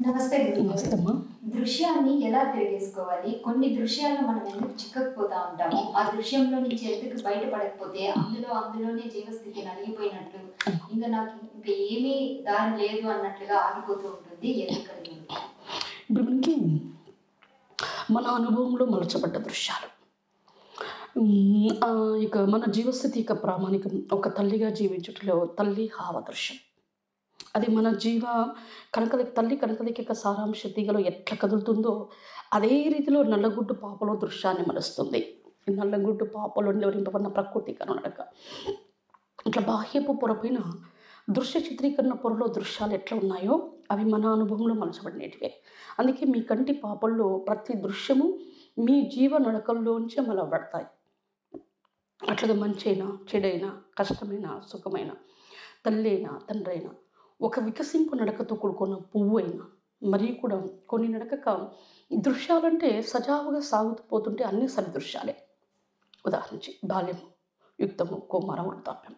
నమస్తే గురుగారు. నమస్తే అమ్మా దృశ్యాన్ని ఎలా తిరిగేసుకోవాలి కొన్ని దృశ్యాలు మనం ఎందుకు చిక్కకపోతా ఉంటాము ఆ దృశ్యంలో నుంచి ఎందుకు బయటపడకపోతే అందులో అందులోనే జీవస్థితి నలిగిపోయినట్లు ఇంకా నాకు ఇంకా ఏమీ దారి లేదు అన్నట్లుగా ఆగిపోతూ ఉంటుంది ఎందుకని ఇప్పుడు మనకి మన అనుభవంలో మలచబడ్డ దృశ్యాలు ఉమ్, ఆ, ఇక మన జీవస్థితి యొక్క ప్రామాణికం ఒక తల్లిగా జీవించుటలో తల్లి హావ దృశ్యం అది మన జీవ కనకలిక తల్లి కనకలిక యొక్క సారాంశ తీగలో ఎట్లా కదులుతుందో అదే రీతిలో నల్లగుడ్డు పాపలో దృశ్యాన్ని మలుస్తుంది ఈ నల్లగుడ్డు పాపలో నివరింపబడిన ప్రకృతి కనునడక ఇట్లా బాహ్యపు పొరపైన దృశ్య చిత్రీకరణ పొరలో దృశ్యాలు ఎట్లా ఉన్నాయో అవి మన అనుభవంలో మలచబడినటివే అందుకే మీ కంటి పాపల్లో ప్రతి దృశ్యము మీ జీవ నడకల్లోంచే మలబడతాయి అట్లాగే మంచైనా చెడైనా కష్టమైన సుఖమైన తల్లైనా తండ్రైనా ఒక వికసింపు నడకతో కూడుకున్న పువ్వు అయినా మరియు కూడా కొన్ని నడకక దృశ్యాలంటే సజావుగా సాగుతూ పోతుంటే అన్ని సరి దృశ్యాలే ఉదాహరించి బాల్యము యుక్తము కుమారం వృద్ధాప్యం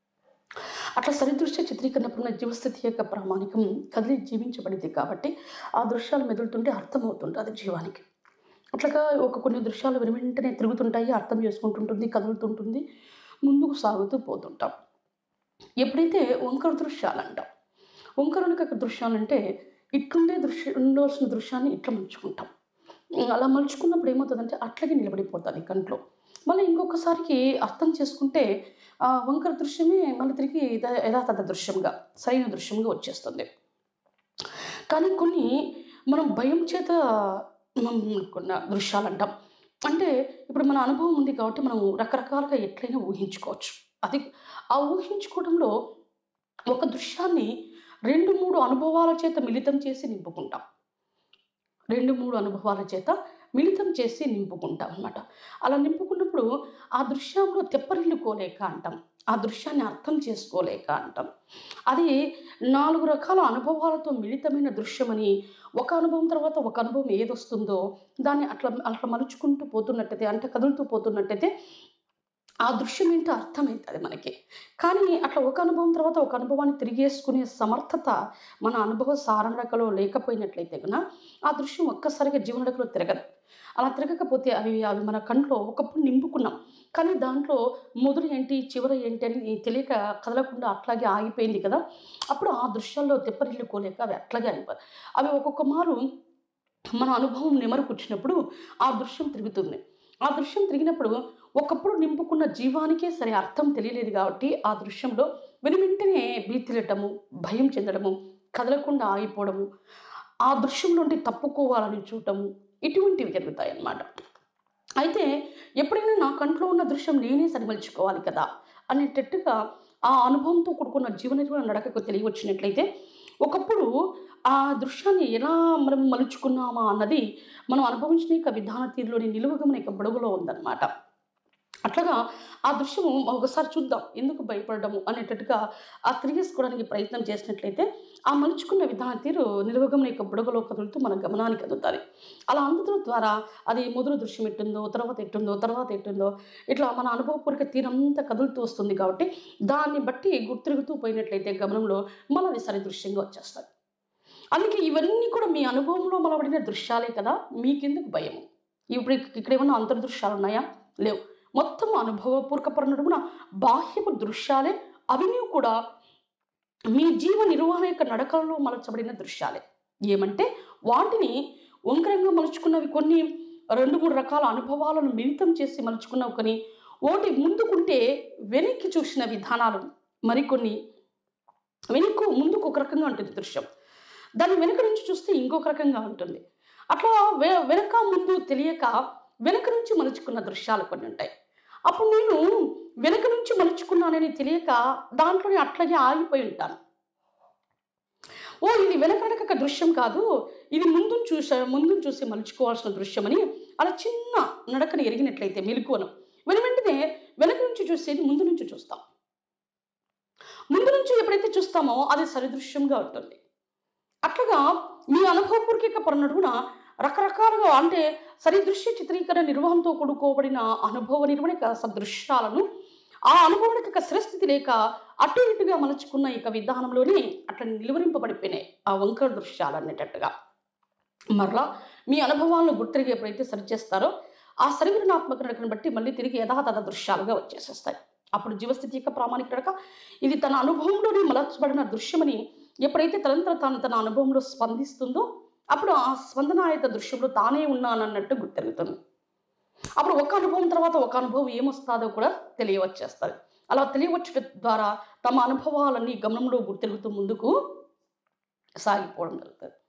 అట్లా సరిదృశ్య చిత్రీకరణపడిన జీవస్థితి యొక్క ప్రామాణికం కదిలి జీవించబడింది కాబట్టి ఆ దృశ్యాలు మెదులుతుంటే అర్థమవుతుంది అది జీవానికి అట్లాగా ఒక కొన్ని దృశ్యాలు వెను వెంటనే తిరుగుతుంటాయి అర్థం చేసుకుంటుంటుంది కదులుతుంటుంది ముందుకు సాగుతూ పోతుంటాం ఎప్పుడైతే వంకర దృశ్యాలు అంటాం వంకరునికి దృశ్యాలంటే ఇట్లుండే దృశ్య ఉండవలసిన దృశ్యాన్ని ఇట్లా మలుచుకుంటాం అలా మలుచుకున్నప్పుడు ఏమవుతుందంటే అట్లాగే నిలబడిపోతుంది కంట్లో మళ్ళీ ఇంకొకసారికి అర్థం చేసుకుంటే ఆ వంకర దృశ్యమే మళ్ళీ తిరిగి యథా- యథాతథ దృశ్యంగా సరైన దృశ్యంగా వచ్చేస్తుంది కానీ కొన్ని మనం భయం చేత మనం కొన్న దృశ్యాలు అంటాం అంటే ఇప్పుడు మన అనుభవం ఉంది కాబట్టి మనం రకరకాలుగా ఎట్లయినా ఊహించుకోవచ్చు అది ఆ ఊహించుకోవడంలో ఒక దృశ్యాన్ని రెండు మూడు అనుభవాల చేత మిళితం చేసి నింపుకుంటాం రెండు మూడు అనుభవాల చేత మిళితం చేసి నింపుకుంటాం అన్నమాట అలా నింపుకున్నప్పుడు ఆ దృశ్యంలో తెప్పరిల్లుకోలేక అంటాం ఆ దృశ్యాన్ని అర్థం చేసుకోలేక అంటాం అది నాలుగు రకాల అనుభవాలతో మిళితమైన దృశ్యమని ఒక అనుభవం తర్వాత ఒక అనుభవం ఏదొస్తుందో దాన్ని అట్లా అట్లా మలుచుకుంటూ పోతున్నట్టయితే అంటే కదులుతూ పోతున్నట్టయితే ఆ దృశ్యం ఏంటో అర్థమవుతుంది మనకి కానీ అట్లా ఒక అనుభవం తర్వాత ఒక అనుభవాన్ని తిరిగేసుకునే సమర్థత మన అనుభవ సారణకలో లేకపోయినట్లయితే కనుక ఆ దృశ్యం ఒక్కసారిగా జీవనడకలో తిరగదు అలా తిరగకపోతే అవి అవి మన కంట్లో ఒకప్పుడు నింపుకున్నాం కానీ దాంట్లో మొదలు ఏంటి చివర ఏంటి అని తెలియక కదలకుండా అట్లాగే ఆగిపోయింది కదా అప్పుడు ఆ దృశ్యాల్లో తెప్పరిల్లుకోలేక అవి అట్లాగే అయిపోయి అవి ఒక్కొక్క మారు మన అనుభవం నెమరుకొచ్చినప్పుడు ఆ దృశ్యం తిరుగుతుంది ఆ దృశ్యం తిరిగినప్పుడు ఒకప్పుడు నింపుకున్న జీవానికే సరే అర్థం తెలియలేదు కాబట్టి ఆ దృశ్యంలో వెను వెంటనే భీతిలటము భయం చెందడము కదలకుండా ఆగిపోవడము ఆ దృశ్యం నుండి తప్పుకోవాలని చూడటము ఇటువంటివి జరుగుతాయి అన్నమాట అయితే ఎప్పుడైనా నా కంట్లో ఉన్న దృశ్యం నేనే సరిమలుచుకోవాలి కదా అనేటట్టుగా ఆ అనుభవంతో కూడుకున్న జీవన నిర్వహణ నడకకు తెలియవచ్చినట్లయితే ఒకప్పుడు ఆ దృశ్యాన్ని ఎలా మనం మలుచుకున్నామా అన్నది మనం అనుభవించిన యొక్క విధాన తీరులోని నిలువగమన యొక్క బుడగలో ఉందన్నమాట అట్లాగా ఆ దృశ్యము ఒకసారి చూద్దాం ఎందుకు భయపడము అనేటట్టుగా ఆ తిరిగేసుకోవడానికి ప్రయత్నం చేసినట్లయితే ఆ మలుచుకున్న విధాన తీరు నిలువగమన యొక్క బుడగలో కదులుతూ మన గమనానికి అందుతుంది అలా అందుతున్న ద్వారా అది మొదలు దృశ్యం ఎట్టుందో తర్వాత ఎట్టుందో తర్వాత ఎట్టుందో ఇట్లా మన అనుభవపూర్వక తీరంతా కదులుతూ వస్తుంది కాబట్టి దాన్ని బట్టి గుర్తిరుగుతూ పోయినట్లయితే గమనంలో మళ్ళీ అది సరి దృశ్యంగా వచ్చేస్తుంది అందుకే ఇవన్నీ కూడా మీ అనుభవంలో మలబడిన దృశ్యాలే కదా మీకెందుకు భయం ఇప్పుడు ఇక్కడ ఏమన్నా అంతర్దృశ్యాలు ఉన్నాయా లేవు మొత్తం అనుభవపూర్వకపరణ బాహ్యపు దృశ్యాలే అవిని కూడా మీ జీవ నిర్వహణ యొక్క నడకలలో మలచబడిన దృశ్యాలే ఏమంటే వాటిని వంకరంగా మలుచుకున్నవి కొన్ని రెండు మూడు రకాల అనుభవాలను మిళితం చేసి మలుచుకున్నవి కొన్ని ఓటి ముందుకుంటే వెనక్కి చూసిన విధానాలు మరికొన్ని వెనుక ముందుకు ఒక రకంగా ఉంటుంది దృశ్యం దాన్ని వెనక నుంచి చూస్తే ఇంకొక రకంగా ఉంటుంది అట్లా వె వెనక ముందు తెలియక వెనక నుంచి మలుచుకున్న దృశ్యాలు కొన్ని ఉంటాయి అప్పుడు నేను వెనక నుంచి మలుచుకున్నానని తెలియక దాంట్లోనే అట్లాగే ఆగిపోయి ఉంటాను ఓ ఇది వెనకనక దృశ్యం కాదు ఇది ముందు చూసా ముందు చూసి మలుచుకోవాల్సిన దృశ్యం అని అలా చిన్న నడకని ఎరిగినట్లయితే మెలుకోను వెను వెంటనే వెనక నుంచి చూసేది ముందు నుంచి చూస్తాం ముందు నుంచి ఎప్పుడైతే చూస్తామో అది సరిదృశ్యంగా ఉంటుంది అట్లాగా మీ అనుభవపూర్వక పరనడుగున రకరకాలుగా అంటే సరిదృశ్య చిత్రీకరణ నిర్వహణతో కూడుకోబడిన అనుభవ నిర్వహణ సదృశ్యాలను ఆ అనుభవానికి ఇక శ్రేష్ఠితి లేక అటు ఇటుగా మలుచుకున్న ఇక విధానంలోనే అట్లా నిలువరింపబడిపోయినాయి ఆ వంకర దృశ్యాలు అనేటట్టుగా మరలా మీ అనుభవాలను గుర్తిరిగి ఎప్పుడైతే సరిచేస్తారో ఆ శరీరనాత్మక నడకను బట్టి మళ్ళీ తిరిగి యథాతథ దృశ్యాలుగా వచ్చేసేస్తాయి అప్పుడు జీవస్థితి యొక్క ప్రామాణిక నడక ఇది తన అనుభవంలోనే మలచబడిన దృశ్యమని ఎప్పుడైతే తనంతర తాను తన అనుభవంలో స్పందిస్తుందో అప్పుడు ఆ స్పందనాయత దృశ్యంలో తానే ఉన్నానన్నట్టు గుర్తెరుగుతుంది అప్పుడు ఒక అనుభవం తర్వాత ఒక అనుభవం ఏమొస్తుందో కూడా తెలియవచ్చేస్తుంది అలా తెలియవచ్చుట ద్వారా తమ అనుభవాలన్నీ గమనంలో గుర్తెరుగుతూ ముందుకు సాగిపోవడం జరుగుతుంది